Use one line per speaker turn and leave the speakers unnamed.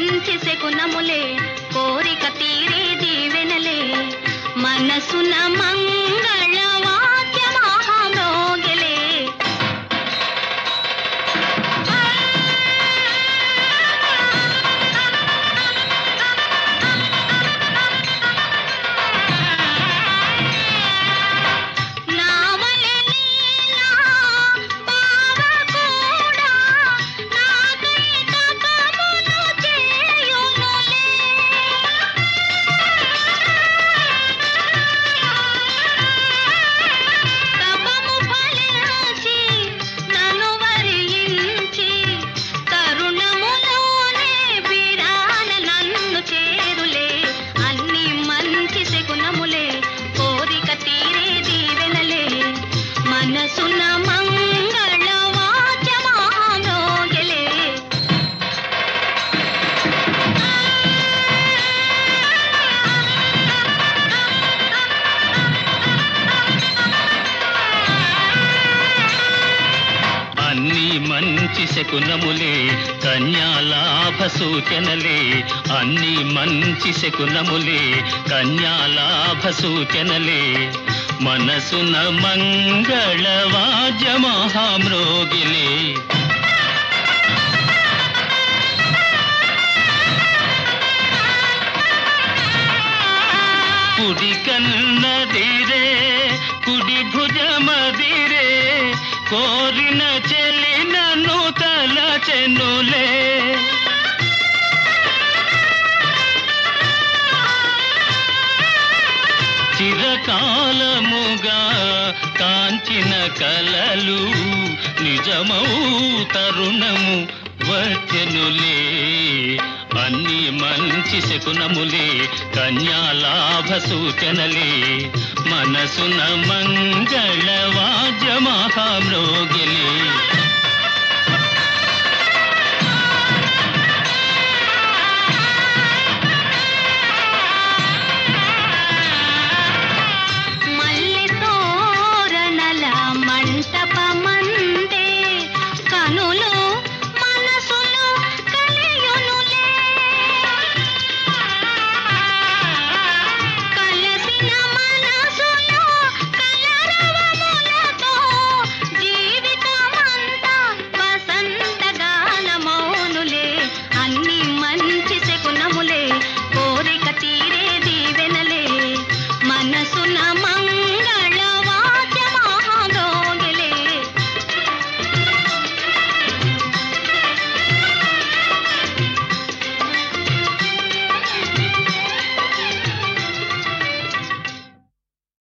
మంచి శకునములే కోరిక తీరే దీవెనలే మనసున మంగళ వాద్య మహామోగలే నావలె నీలా బావ కూడా నాకై తపమును చేయునులే తపము ఫలించి నన్ను వరించి తరుణములోనే బిడాన నన్ను చేరులే అన్ని మంచి శకునములే కోరిక తీరే దీవెనలే మనసున మంగళ వాద్యమానోగలే
అన్ని మంచి శకునములే కన్యాలాభ సూచనలే అన్ని మంచి శకునములే కన్యాలాభ సూచనలే మనసున మంగళ వాద్య మహామ్రోగిలే కుడి కన్నదిరే కుడి భుజమదిరే కోరిన చెలి నన్ను తలచెనులే చిరకాలముగా కాంచిన కలలు నిజమౌ తరుణము వచ్చెనులే అన్ని మంచి శకునములే కన్యాలాభ సూచనలే మనసున మంగళ వాద్య మహామ్రోగిలే
మల్లె తోరణల మంటపమందే కనులు